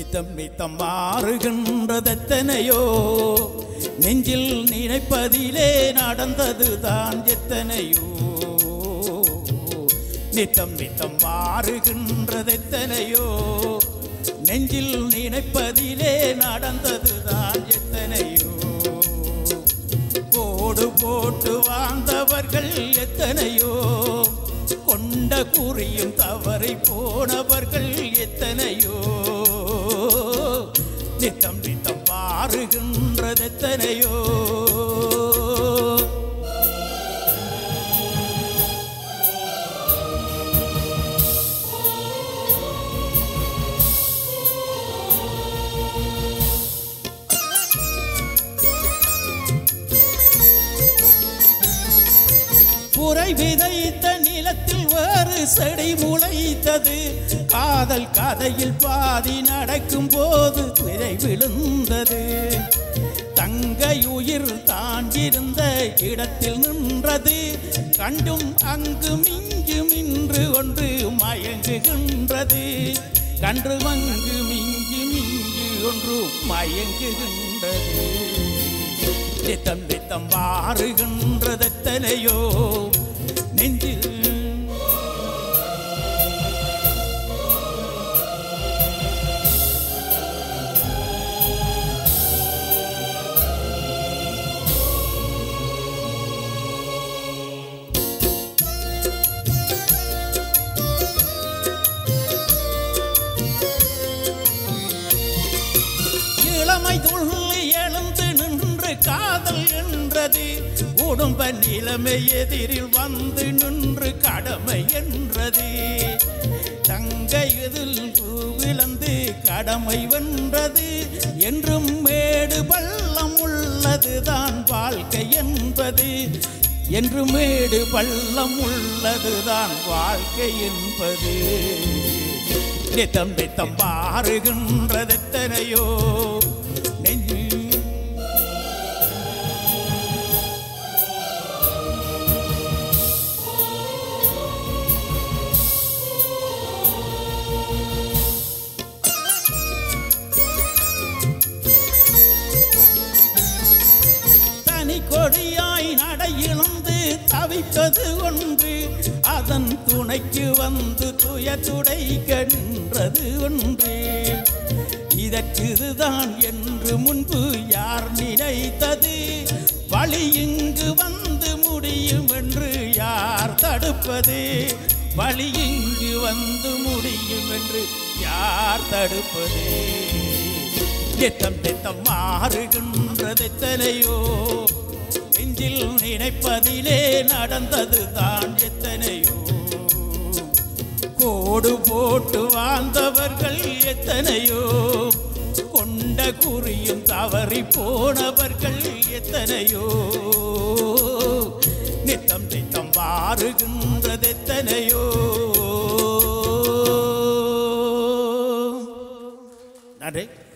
நித்தம் நித்தம் மாறுகின்றதெத்தனையோ நெஞ்சில் நினைப்பதிலே நடந்ததுதான் எத்தனையோ நித்தம் நித்தம் மாறுகின்றதெத்தனையோ நெஞ்சில் நினைப்பதிலே நடந்ததுதான் எத்தனையோ கோடு போட்டு வாழ்ந்தவர்கள் எத்தனையோ கொண்ட குறியும் தவறை போனவர்கள் எத்தனையோ நித்தம் நித்தம் மாறுகின்றது எத்தனையோ புரை விதைத்த நிலத்தில் வேறு செடி முளைத்தது காதல் கதையில் பாதி நடக்கும் போது விதை விழுந்தது தங்கை உயிர் தாண்டிருந்த இடத்தில் நின்றது கண்டும் அங்கும் இங்கும் இன்று ஒன்று மயங்குகின்றது கன்று மங்கு மிங்கு மிங்கு ஒன்று மயங்குகின்றது நித்தம் நித்தம் மாறுகின்றதெத்தனையோ நெஞ்சில் இளமை துள்ளி எழுந்து நின்று காதல் என்றது குடும்ப நிலைமை எதிரில் வந்து நின்று கடமை என்றது தங்கை இதில் விழுந்து கடமை வென்றது என்றும் மேடு பள்ளம் உள்ளதுதான் வாழ்க்கை என்பது என்று மேடு பள்ளம் உள்ளதுதான் வாழ்க்கை என்பது நித்தம் நித்தம் மாறுகின்றதெத்தனையோ நெஞ்சு தனி கொடியாய் நடையிழந்து தவிப்பது ஒன்று அதன் துணைக்கு வந்து துயர் துடைக்க நின்றது ஒன்று இதற்கு இதுதான் என்று முன்பு யார் நினைத்தது வழி இங்கு வந்து முடியும் என்று யார் தடுப்பது வழி இங்கு வந்து முடியும் என்று யார் தடுப்பது நித்தம் நித்தம் மாறுகின்றது எத்தனையோ நெஞ்சில் நினைப்பதிலே நடந்தது தான் எத்தனையோ கோடு போட்டு வாழ்ந்தவர்கள் எத்தனையோ கொண்ட குறியும் தவறி போனவர்கள் எத்தனையோ நித்தம் நித்தம் மாறுகின்றது எத்தனையோ நன்றி